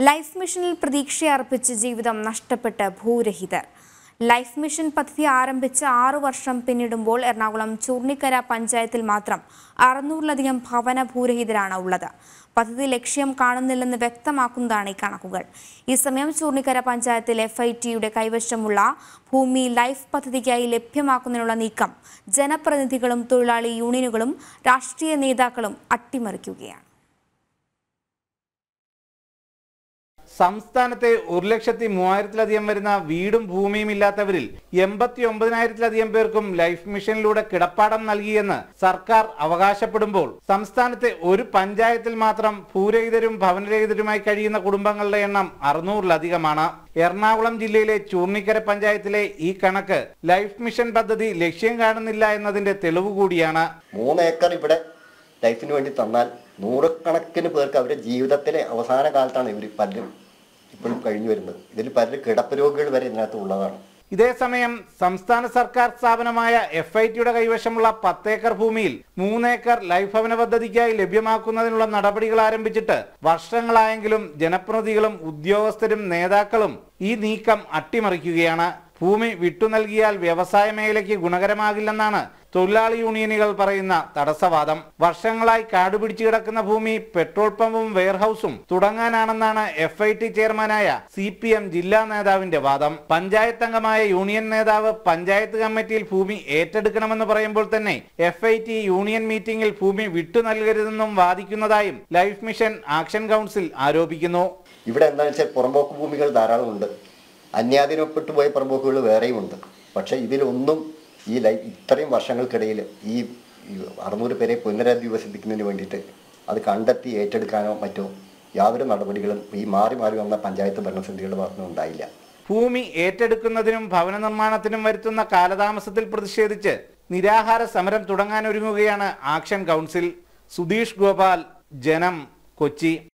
life മിഷനിൽ പ്രതീക്ഷയർപ്പിച്ച് ജീവിതം നഷ്ടപ്പെട്ട് ഭൂരഹിതർ ലൈഫ് മിഷൻ പദ്ധതി ആരംഭിച്ച് ആറു വർഷം പിന്നിടുമ്പോൾ എറണാകുളം ചൂർണിക്കര പഞ്ചായത്തിൽ മാത്രം അറുന്നൂറിലധികം ഭവന ഭൂരഹിതരാണ് ഉള്ളത് പദ്ധതി ലക്ഷ്യം കാണുന്നില്ലെന്ന് വ്യക്തമാക്കുന്നതാണ് ഈ കണക്കുകൾ ഈ സമയം ചൂർണിക്കര പഞ്ചായത്തിൽ എഫ് ഐ ടിയുടെ കൈവശമുള്ള ഭൂമി ലൈഫ് പദ്ധതിക്കായി ലഭ്യമാക്കുന്നതിനുള്ള നീക്കം ജനപ്രതിനിധികളും തൊഴിലാളി യൂണിയനുകളും രാഷ്ട്രീയ നേതാക്കളും അട്ടിമറിക്കുകയാണ് സംസ്ഥാനത്തെ ഒരു ലക്ഷത്തി മൂവായിരത്തിലധികം വരുന്ന വീടും ഭൂമിയും ഇല്ലാത്തവരിൽ എൺപത്തി ഒമ്പതിനായിരത്തിലധികം പേർക്കും ലൈഫ് മിഷനിലൂടെ കിടപ്പാടം നൽകിയെന്ന് സർക്കാർ അവകാശപ്പെടുമ്പോൾ സംസ്ഥാനത്തെ ഒരു പഞ്ചായത്തിൽ മാത്രം ഭൂരഹിതരും ഭവനരഹിതരുമായി കഴിയുന്ന കുടുംബങ്ങളുടെ എണ്ണം അറുന്നൂറിലധികമാണ് എറണാകുളം ജില്ലയിലെ ചൂർണിക്കര പഞ്ചായത്തിലെ ഈ കണക്ക് ലൈഫ് മിഷൻ പദ്ധതി ലക്ഷ്യം കാണുന്നില്ല എന്നതിന്റെ തെളിവ് കൂടിയാണ് മൂന്ന് ഏക്കർ ഇവിടെ ലൈഫിന് വേണ്ടി തന്നാൽ നൂറുകണക്കിന് പേർക്ക് അവരുടെ ജീവിതത്തിലെ അവസാന കാലത്താണ് ഇവർ പലരും ഇപ്പോഴും കഴിഞ്ഞു വരുന്നത് ഇതിൽ പലരും കിടപ്പ് രോഗികൾ വരെ ഇതിനകത്ത് ഉള്ളതാണ് ഇതേസമയം സംസ്ഥാന സർക്കാർ സ്ഥാപനമായ എഫ് ഐ ടിയുടെ കൈവശമുള്ള പത്തേക്കർ ഭൂമിയിൽ മൂന്നേക്കർ ലൈഫ് ഭവന പദ്ധതിക്കായി ലഭ്യമാക്കുന്നതിനുള്ള നടപടികൾ ആരംഭിച്ചിട്ട് വർഷങ്ങളായെങ്കിലും ജനപ്രതിനിധികളും ഉദ്യോഗസ്ഥരും നേതാക്കളും ഈ നീക്കം അട്ടിമറിക്കുകയാണ് ഭൂമി വിട്ടു നൽകിയാൽ വ്യവസായ മേഖലയ്ക്ക് ഗുണകരമാകില്ലെന്നാണ് തൊഴിലാളി യൂണിയനുകൾ പറയുന്ന തടസ്സവാദം വർഷങ്ങളായി കാടുപിടിച്ചു കിടക്കുന്ന ഭൂമി പെട്രോൾ പമ്പും വെയർഹൌസും തുടങ്ങാനാണെന്നാണ് എഫ് ഐ ടി ചെയർമാനായ സി പി എം ജില്ലാ നേതാവിന്റെ വാദം പഞ്ചായത്ത് അംഗമായ യൂണിയൻ നേതാവ് പഞ്ചായത്ത് കമ്മിറ്റിയിൽ ഭൂമി ഏറ്റെടുക്കണമെന്ന് പറയുമ്പോൾ തന്നെ എഫ് ഐ ടി യൂണിയൻ മീറ്റിംഗിൽ ഭൂമി വിട്ടു നൽകരുതെന്നും വാദിക്കുന്നതായും ലൈഫ് മിഷൻ ആക്ഷൻ കൗൺസിൽ ആരോപിക്കുന്നു ഇവിടെ എന്താണെന്ന് വെച്ചാൽ പുറമ്പോക്ക് ഭൂമികൾ ധാരാളമുണ്ട് അന്യാധീനപ്പെട്ടു പോയ പുറമ്പോക്കുകൾ വേറെയും ഉണ്ട് പക്ഷേ ഇതിലൊന്നും ഈ ലൈ ഇത്രയും വർഷങ്ങൾക്കിടയിൽ ഈ ഈ അറുന്നൂറ് പേരെ പുനരധിവസിപ്പിക്കുന്നതിന് വേണ്ടിയിട്ട് അത് കണ്ടെത്തി ഏറ്റെടുക്കാനോ മറ്റോ യാതൊരു നടപടികളും ഈ മാറി മാറി വന്ന പഞ്ചായത്ത് ഭരണസമിതികളുടെ ഭാഗത്തുനിന്ന് ഉണ്ടായില്ല ഭൂമി ഏറ്റെടുക്കുന്നതിനും ഭവന നിർമ്മാണത്തിനും വരുത്തുന്ന കാലതാമസത്തിൽ പ്രതിഷേധിച്ച് നിരാഹാര സമരം തുടങ്ങാനൊരുങ്ങുകയാണ് ആക്ഷൻ കൗൺസിൽ സുധീഷ് ഗോപാൽ ജനം കൊച്ചി